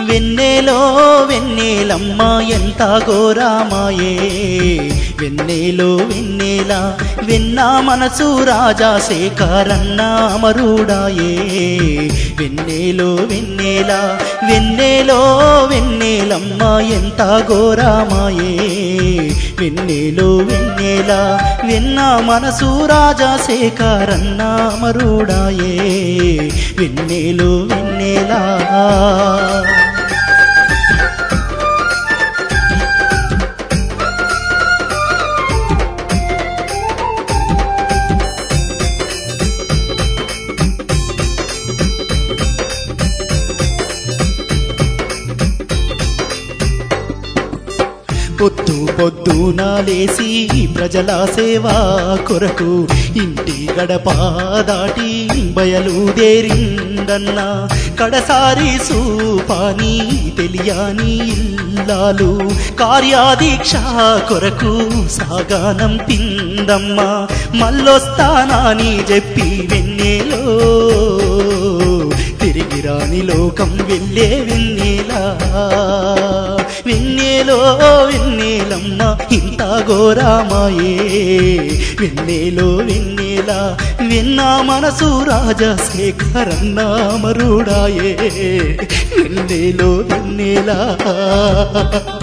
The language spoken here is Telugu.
వెన్నెలో వెన్నెలమ్మ ఎంత ఘోరామాయే వెన్నెలో వెన్నెల వెన్న మనసు రాజా శేఖరన్న అమరుడాయే వెన్నెలో వెన్నెల వెన్నెలో వెన్నెలమ్మ ఎంత ఘోరామాయే వెన్నెలో వెన్నెల వెన్న మనసు రాజా శేఖరన్న అమరుడాయే వెన్నెలో వెన్నెలా పొద్దు పొద్దున లేసి ప్రజల సేవా కొరకు ఇంటి గడప దాటి బయలుదేరిందన్న కడసారి సూపాని తెలియని ఇల్లాలు కార్యాదీక్ష కొరకు సాగానం పిందమ్మ మళ్ళొస్తానని చెప్పి వెన్నెలో తిరిగి రాని లోకం వెళ్ళే వెన్నెలా వెన్నెలో వెన్నెలమ్మ ఇంత ఘోరామాయే వెన్నెలో వెన్నెల వెన్న మనసు రాజశేఖరన్న మరుడాయే వెన్నెలో వెన్నెలా